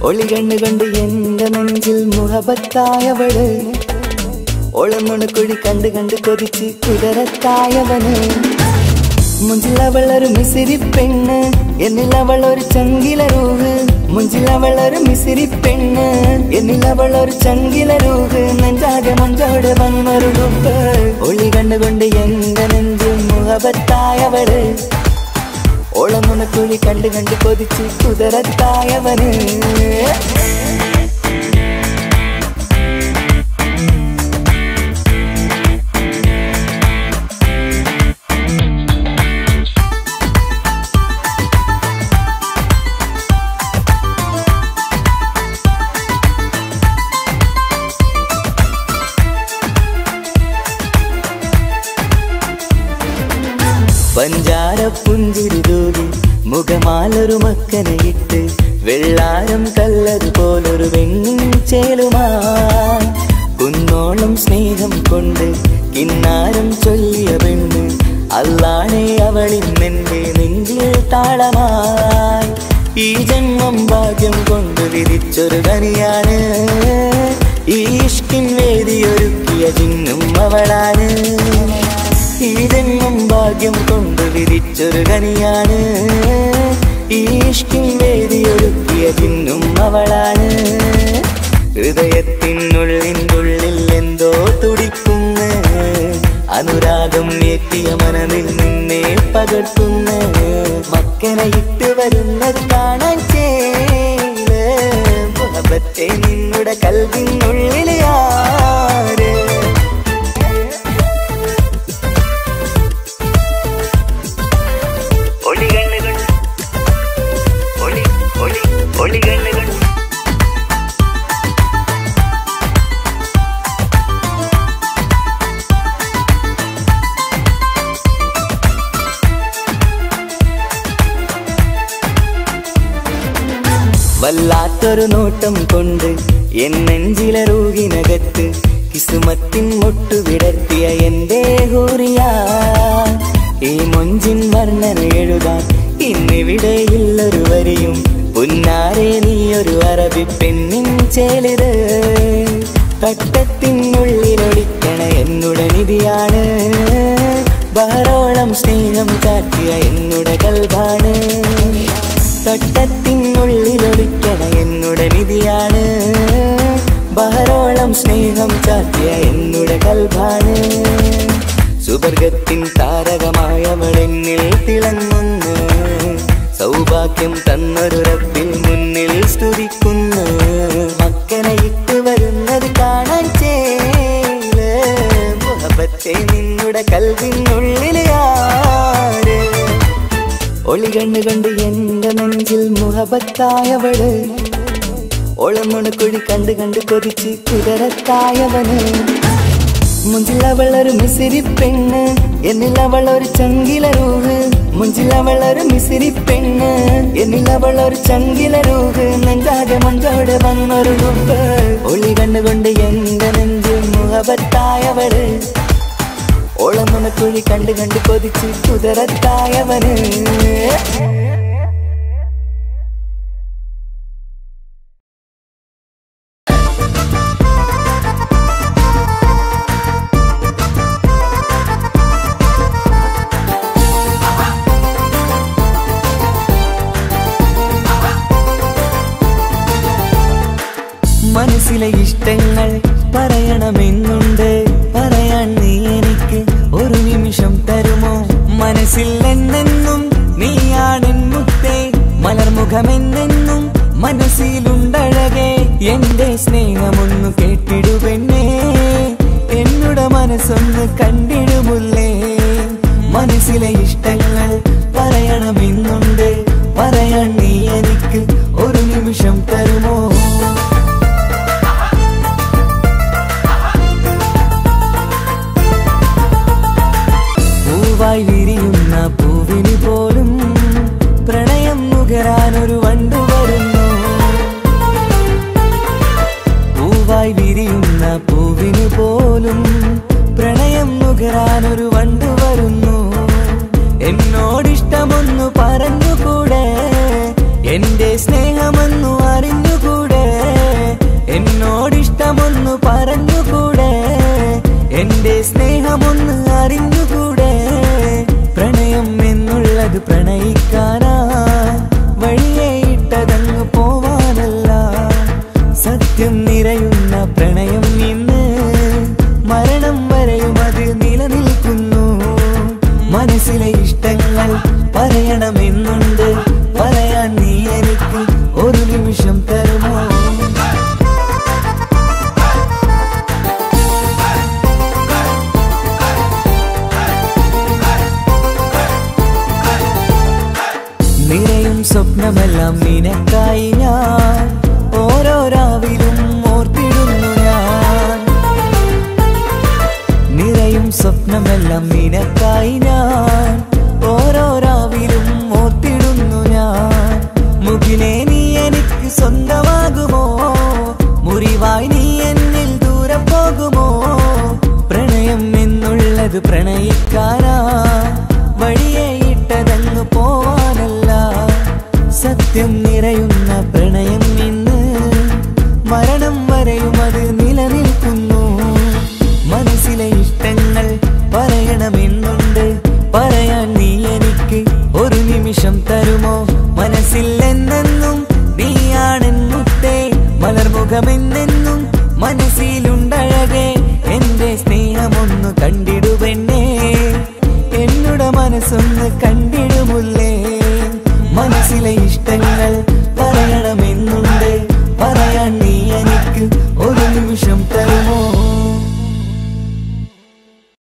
ഒളി കണ്ണുകൊണ്ട് എന്റെ നെഞ്ചിൽ മുഹബത്തായവള് ഒളന്നുണക്കുഴി കണ്ട് കണ്ട് കൊതിച്ച് കുതിരത്തായവന് മുഞ്ചിലവളൊരു മിസിരി പെണ്ണ് എന്നിലവളൊരു ചങ്കില രൂഹ് മുഞ്ചിലവളൊരു മിസിരി പെണ്ണ് എന്നിലവളൊരു ചങ്കില രൂഹ് നെഞ്ചാകെ മഞ്ചോട് വന്നൊരു ലുക്ക് ഒളി കണ്ണുകൊണ്ട് എന്റെ നെഞ്ചിൽ മുഹബത്തായവള് ഓളമുണക്കുഴി കണ്ട് കണ്ട് കൊതിച്ച് കുതിരത്തായവന് പഞ്ചാര പുഞ്ചിരി തൂകി മുഖമാലൊരു മക്കനയിട്ട് വെള്ളാരം കല്ലതുപോലൊരു വെണ്ണിൻ ചേലുമായി കുന്നോളം സ്നേഹം കൊണ്ട് കിന്നാരം ചൊല്ലിയ പെണ്ണ് അല്ലാണെ അവളിന്നെന്റെ നെഞ്ചിൽ താളമായി ഈ ജന്മം ഭാഗ്യം കൊണ്ട് വിധിച്ചൊരു കനിയാണ് ഈ ഇഷ്കിൻ വേദിയൊരുക്കിയ ജിന്നും അവളാണ് ഈ ജന്മം ഭാഗ്യം കൊണ്ട് വിരിച്ചൊരു കനിയാണ് ഈ ഇഷ്കിൻ വേദിയൊരുക്കിയ ജിന്നും അവളാണ് ഹൃദയത്തിനുള്ളിനുള്ളിൽ എന്തോ തുടിക്കുന്ന അനുരാഗം എത്തിയ മനമിൽ നിന്നെ പകർത്തുന്ന മക്കനെ ഇട്ട് വരുന്നത് കാണാൻ ചേല് മുഹബത്തെ നിന്നുടെ കൽവിനുള്ളിൽ ആര് ഒളികണ്ണുകൾ ഒളി ഒളി ഒളികണ്ണുകൾ വല്ലാത്തൊരു നോട്ടം കൊണ്ട് എൻ നെഞ്ചിലെ റൂഹിനകത്ത് കിസുമത്തിൻ മുട്ടു വിടർത്തിയ എന്റെ ഹൂറിയ ഈ മൊഞ്ചിൻ വർണ്ണന എഴുതാൻ ഇന്നിവിടെയില്ലൊരു വരിയും പുന്നാരെ നീയൊരു അറബി പെണ്ണിൻ ചേലിത് തട്ടത്തിനുള്ളിലൊളിക്കണ എന്നുടെ നിധിയാണ് ബഹറോളം സ്നേഹം കാട്ടിയ എന്നുടെ കൽഭാണ് തട്ടത്തിനുള്ളിലൊളിക്കണ എന്നുടെ നിധിയാണ് ബഹറോളം സ്നേഹം ചാത്തിയ എന്നുടെ കൽഭാണ് സുവർഗത്തിൻ താരകമായവളെന്നിൽ തിളങ്ങുന്നു സൗഭാഗ്യം തന്നൊരു റബ്ബിൽ മുന്നിൽ സ്തുതിക്കുന്നു മക്കനെ ഇട്ട് വരുന്നത് കാണാൻ ചേല് മുഹബത്തെ നിന്നുടെ കൽവിനുള്ളിൽ ആര് ഒളി കണ്ണു കണ്ട് എന്റെ നെഞ്ചിൽ മുഹബത്തായവള് ഒളമുണക്കുഴി കണ്ട് കണ്ട് കൊതിച്ച് കുതിരത്തായവന് മുഞ്ചിലവളൊരു മിസിരി പെണ്ണ് എന്നിലവളൊരു ചങ്കില രൂഹ് മുഞ്ചിലവളൊരു മിസിരി പെണ്ണ് എന്നിലവളൊരു ചങ്കില രൂഹ് നെഞ്ചാകെ മഞ്ചോട് വന്നൊരു ലുക്ക് ഒളി കണ്ണുകൊണ്ട് എന്റെ നെഞ്ചിൽ മുഹബത്തായവള് ഓളമുണക്കുഴി കണ്ട് കണ്ട് കൊതിച്ച് കുതിരത്തായവന് മനസ്സിലെ ഇഷ്ടങ്ങൾ പറയണമെന്നുണ്ട് പറയാൻ നീ എനിക്ക് ഒരു നിമിഷം തരുമോ മനസ്സിൽ എന്നെന്നും നീയാണെൻ മുത്തേ മലർമുഖമെന്നെന്നും മനസ്സിലുണ്ടഴകെ എന്റെ സ്നേഹമൊന്നു കേട്ടിടുപെണ്ണേ എന്നുടെ മനസ്സൊന്ന് കണ്ടിടുമുല്ലേ മനസ്സിലെ ഇഷ്ടങ്ങൾ പറയണമെന്നുണ്ട് പറയാൻ നീ എനിക്ക് ഒരു നിമിഷം തരുമോ പൂവായി വിരിയുന്ന പൂവിന് പോലും പ്രണയം നുകരാനൊരു വണ്ടു വരുന്നു പൂവായി വിരിയുന്ന പൂവിന് പോലും പ്രണയം നുകരാനൊരു വണ്ടു വരുന്നു എന്നോടിഷ്ടമൊന്നു പറഞ്ഞുകൂടെ എന്റെ സ്നേഹമെന്നു അറിഞ്ഞുകൂടെ അറിഞ്ഞുകൂടെ പ്രണയം എന്നുള്ളത് പ്രണയിക്കാനാ വഴിയെ ഇട്ടതങ്ങ് പോവാനല്ല സത്യം നിറയുന്ന പ്രണയം ഇന്ന് മരണം വരെയും അത് നിലനിൽക്കുന്നു മനസ്സിലെ ഇഷ്ടങ്ങൾ പറയണമെന്നുണ്ട് പറയാൻ നീ എനിക്ക് ഒരു നിമിഷം തരുമോ നിറയും സ്വപ്നമെല്ലാം നിനക്കായി ഞാൻ ഓരോ രാവിലും ഓർത്തിടുന്നു ഞാൻ നിറയും സ്വപ്നമെല്ലാം നിനക്കായി ഞാൻ ഓരോ രാവിലും ഓർത്തിടുന്നു ഞാൻ മുകിലെ നീ എനിക്ക് സ്വന്തമാകുമോ മുറിവായി നീ എന്നിൽ ദൂരെ പോകുമോ പ്രണയം എന്നുള്ളത് പ്രണയിക്കാനാ വഴിയെ ഇട്ടതങ്ങ് പോവാനല്ല സത്യം നിറയുന്ന പ്രണയം ഇന്ന് മരണം വരെയും അത് നിലനിൽക്കുന്നു മനസ്സിലെ ഇഷ്ടങ്ങൾ പറയണമെന്നുണ്ട് പറയാൻ നീ എനിക്ക് ഒരു നിമിഷം തരുമോ മനസ്സിൽ എന്നെന്നും നീയാണെൻ മുത്തേ മലർമുഖമെന്നെന്നും മനസ്സിലുണ്ടഴകെ എന്റെ സ്നേഹമൊന്നു കണ്ടിടുവെന്നേ എന്നുടെ മനസ്സൊന്ന് കണ്ടിടുമുല്ലേ മനസ്സിലെ ഇഷ്ടങ്ങൾ പറയണം